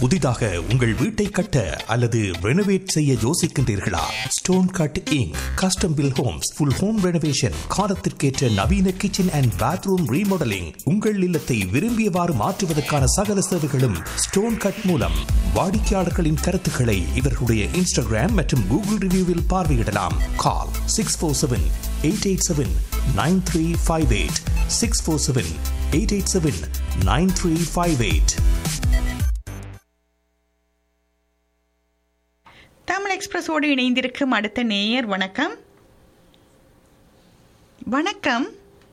புதிதாக உங்கள் வீட்டை கட்ட அல்லது ரெனோவேட் செய்ய யோசிக்கின்றீர்களா stone cutting custom build homes full home renovation காலத்திற்கேற்ற நவீன கிச்சன் அண்ட் பாத்ரூம் ரீமாடலிங் உங்கள் இல்லத்தை விரும்பியவாறு மாற்றுவதற்கான சகல சேவைகளும் ஸ்டோன் கட் மூலம் வாடிக்கையாளர்களின் கருத்துக்களை இவர்களுடைய இன்ஸ்டாகிராம் மற்றும் கூகுள் ரிவ்யூவில் பார்வையிடலாம் call six four seven eight eight seven nine three five eight six four seven eight eight seven nine three five eight Tamil எக்ஸ்பிரஸோடு இணைந்திருக்கும் அடுத்த நேயர் வணக்கம் வணக்கம்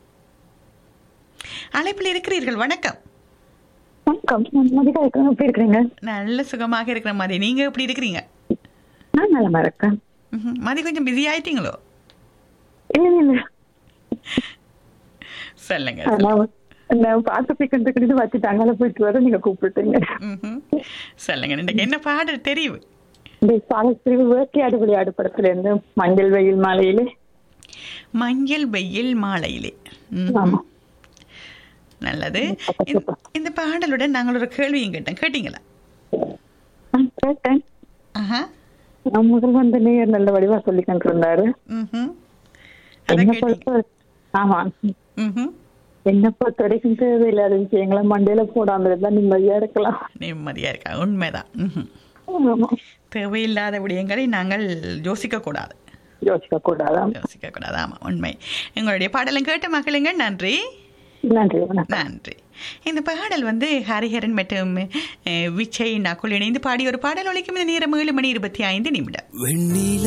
அழைப்பில் இருக்கிறீர்கள் வணக்கம் வணக்கம் நான் மதிகா இருக்கேன் எப்படி இருக்கிறீங்க நல்ல சுகமாக இருக்கிற மாதிரி நீங்க எப்படி இருக்கிறீங்க நான் நலமா இருக்கேன் ம்ஹும். மதி கொஞ்சம் பிஸி ஆயிட்டீங்களோ இல்ல இல்ல சொல்லுங்க நான் நான் பாட்டு பிக்கிறதுக்கு வச்சுட்டு அங்கால போயிட்டு வர நீங்க கூப்பிட்டுட்டீங்க ம்ஹும். சொல்லுங்க இன்னைக்கு என்ன பாடல் தெரிவு இந்த சாலப்பிரிவு வேட்டையாடு விளையாடு படத்துல இருந்து மஞ்சள் வெயில் மாலையிலே மஞ்சள் வெயில் மாலையிலே ம்ஹும். ஆமா நல்லது இந்த- இந்த பாடலுடன் நாங்கள் ஒரு கேள்வியும் கேட்டோம் கேட்டீங்களா ஆ, கேட்டேன் ஆஹா நான் முதல் வந்த நேயர் நல்ல வடிவா சொல்லி இருந்தாரு ம்ஹும். அதை என்ன கேட்டீங்க பொறுத்த ஆமா ம்ஹும். என்ன பொறுத்த வரைக்கும் தேவையில்லாத விஷயங்களை மண்டையில போடாம இருந்தா நிம்மதியா இருக்கலாம் நிம்மதியா இருக்கா உண்மைதான் ம்ஹும். ஆமா தேவையில்லாத விடயங்களை நாங்கள் யோசிக்க கூடாது யோசிக்க கூடாதான் யோசிக்க கூடாது ஆமா உண்மை எங்களுடைய பாடலும் கேட்ட மகளுங்க நன்றி நன்றி வணக்கம் நன்றி இந்த பாடல் வந்து ஹரிஹரன் மற்றும் அஹ், விஜய் நகுல் இணைந்து பாடிய ஒரு பாடல் ஒழிக்கும் இந்த நேரம் ஏழு மணி இருபத்தி ஐந்து நிமிடம் வெண்ணில